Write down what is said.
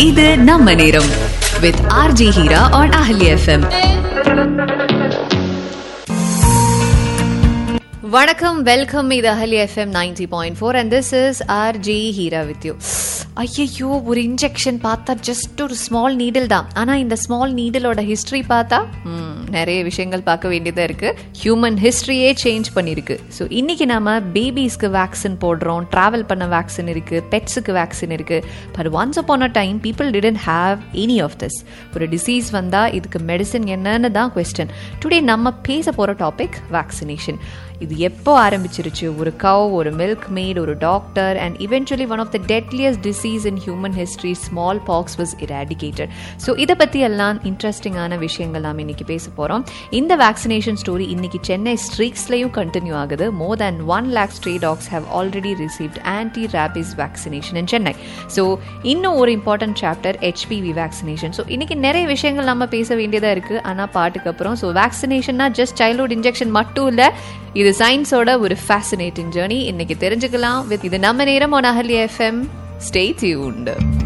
இது நம்ம நேரம் with RJ Heera on Ahali FM வணக்கம் வெல்கம் இது Ahali FM ninety point four and this is R J Heera with you ஐயோ ஒரு இன்ஜெக்ஷன் பார்த்தா ஜஸ்ட் ஒரு ஸ்மால் நீடில் தான் ஆனால் இந்த ஸ்மால் நீடிலோட ஹிஸ்ட்ரி பார்த்தா ம், நிறைய விஷயங்கள் பார்க்க வேண்டியதாக இருக்குது ஹியூமன் ஹிஸ்ட்ரியே சேஞ்ச் பண்ணியிருக்கு ஸோ இன்றைக்கி நாம பேபிஸ்க்கு வேக்சின் போடுறோம் ட்ராவல் பண்ண வேக்சின் இருக்குது பெட்ஸுக்கு வேக்சின் இருக்குது but once upon a time people didn't have any of this ஒரு டிசீஸ் வந்தால் இதுக்கு மெடிசன் என்னன்னு தான் கொஸ்டின் டுடே நம்ம பேச போகிற டாபிக் வேக்சினேஷன் இது எப்போ ஆரம்பிச்சிருச்சு ஒரு கவ் ஒரு மில்க் மேட் ஒரு doctor and eventually one of the deadliest disease in human history smallpox was eradicated so இதை பற்றி எல்லாம் இன்ட்ரெஸ்டிங்கான விஷயங்கள் நாம் இன்னைக்கு பேச போகிறோம் இந்த வேக்சினேஷன் ஸ்டோரி இன்னைக்கு சென்னை ஸ்ட்ரீட்ஸ்லையும் கண்டினியூ ஆகுது more than one lakh stray dogs have already received anti rabies vaccination in Chennai so இன்னும் ஒரு important chapter HPV vaccination so இன்னைக்கு நிறைய விஷயங்கள் நம்ம பேச வேண்டியதாக இருக்குது ஆனால் பாட்டுக்கு அப்புறம் ஸோ வேக்சினேஷன்னா ஜஸ்ட் சைல்ட்ஹுட் இன்ஜெக்ஷன் மட்டும் இல்லை இது சயின்ஸோட ஒரு ஃபேசினேட்டிங் ஜேர்னி இன்னைக்கு தெரிஞ்சுக்கலாம் வித் இது நம்ம நேரம் on Ahali FM stay tuned